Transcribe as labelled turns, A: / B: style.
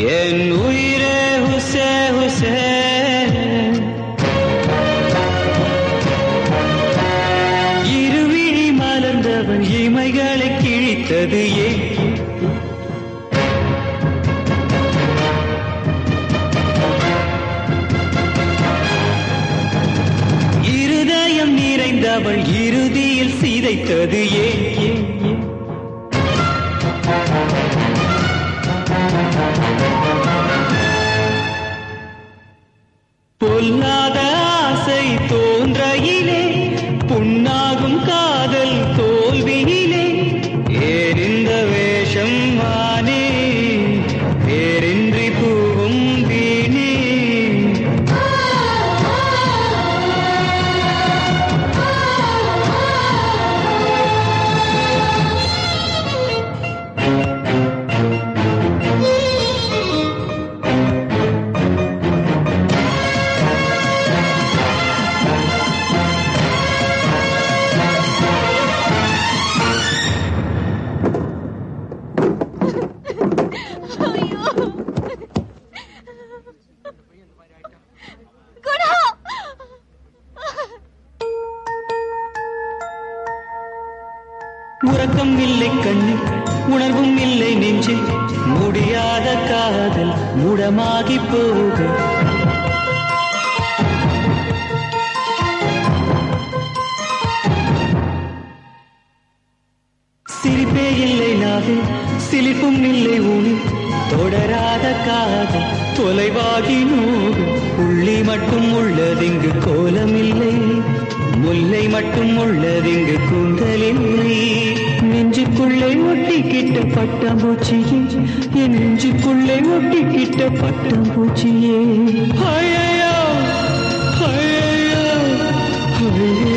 A: என் உயிரே ஹுசே ஹுசே இருவிழி மலர்ந்தவன் இமைகளை கிழித்தது ஏன் இருதயம் நிறைந்தவள் இறுதியில் சிதைத்தது ஏன் ஏன் ஏன் பொல்லாத ஆசை தோன்றையிலே புண்ணாகும் காதல் தோல்வியிலே ஏறிந்த வேஷம் மானே பேரின்றி பூவும் வீணே
B: ஐயோ குணா
A: உறக்கம் இல்லை கண்ணு உணர்வும் இல்லை நெஞ்சில் முடியாத காதல் முடமாகி போக சிரிப்பே இல்லை நாது சிலிப்பும் இல்லை உனி தொடராத காதல் தொலைவாகி நோகும் புள்ளி மட்டும் உள்ளதிங்கு கோலமில்லை முல்லை மட்டும் உள்ளதிங்கு கூந்தலில்லை நெஞ்சுக்குள்ளே ஒட்டிக்கிட்ட பட்டாம்பூச்சியே என் நெஞ்சுக்குள்ளே ஒட்டிக்கிட்ட பட்டாம்பூச்சியே ஐயோ ஐயோ ஐயோ